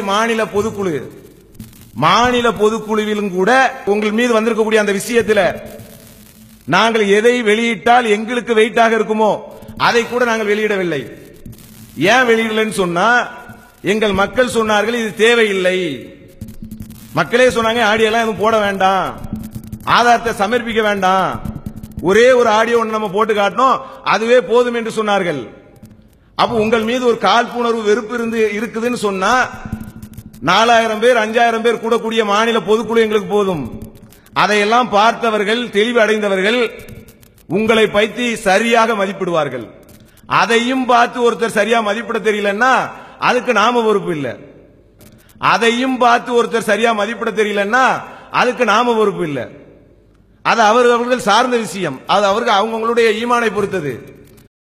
மாநில பொதுக்குழு மாநில பொதுக்குழுவிலும் கூட உங்கள் மீது வந்திருக்கக்கூடிய அந்த விஷயத்தில் நாங்கள் எதை வெளியிட்டால் எங்களுக்கு வெயிட்டாக இருக்குமோ அதை கூட நாங்கள் வெளியிடவில்லை ஏன் வெளியிடலன்னு சொன்னா எங்கள் மக்கள் சொன்னார்கள் இது தேவையில்லை மக்களே சொன்னாங்க ஆடியோ எல்லாம் எதுவும் போட வேண்டாம் ஆதாரத்தை சமர்ப்பிக்க வேண்டாம் ஒரே ஒரு ஆடியோ ஒன்று நம்ம போட்டு காட்டணும் அதுவே போதும் என்று சொன்னார்கள் அப்ப உங்கள் மீது ஒரு காழ்ப்புணர்வு வெறுப்பு இருந்து இருக்குதுன்னு சொன்னா நாலாயிரம் பேர் அஞ்சாயிரம் பேர் கூடக்கூடிய மாநில பொதுக்குழு எங்களுக்கு போதும் அதையெல்லாம் பார்த்தவர்கள் தெளிவு அடைந்தவர்கள் உங்களை பற்றி சரியாக மதிப்பிடுவார்கள் அதையும் பார்த்து ஒருத்தர் சரியா மதிப்பிட தெரியலன்னா அதுக்கு நாம பொறுப்பு இல்லை அதையும் பார்த்து ஒருத்தர் சரியா மதிப்பிட தெரியலன்னா அதுக்கு நாம பொறுப்பு இல்லை அது அவர் அவர்கள் சார்ந்த விஷயம் அது அவருக்கு அவங்களுடைய ஈமானை பொறுத்தது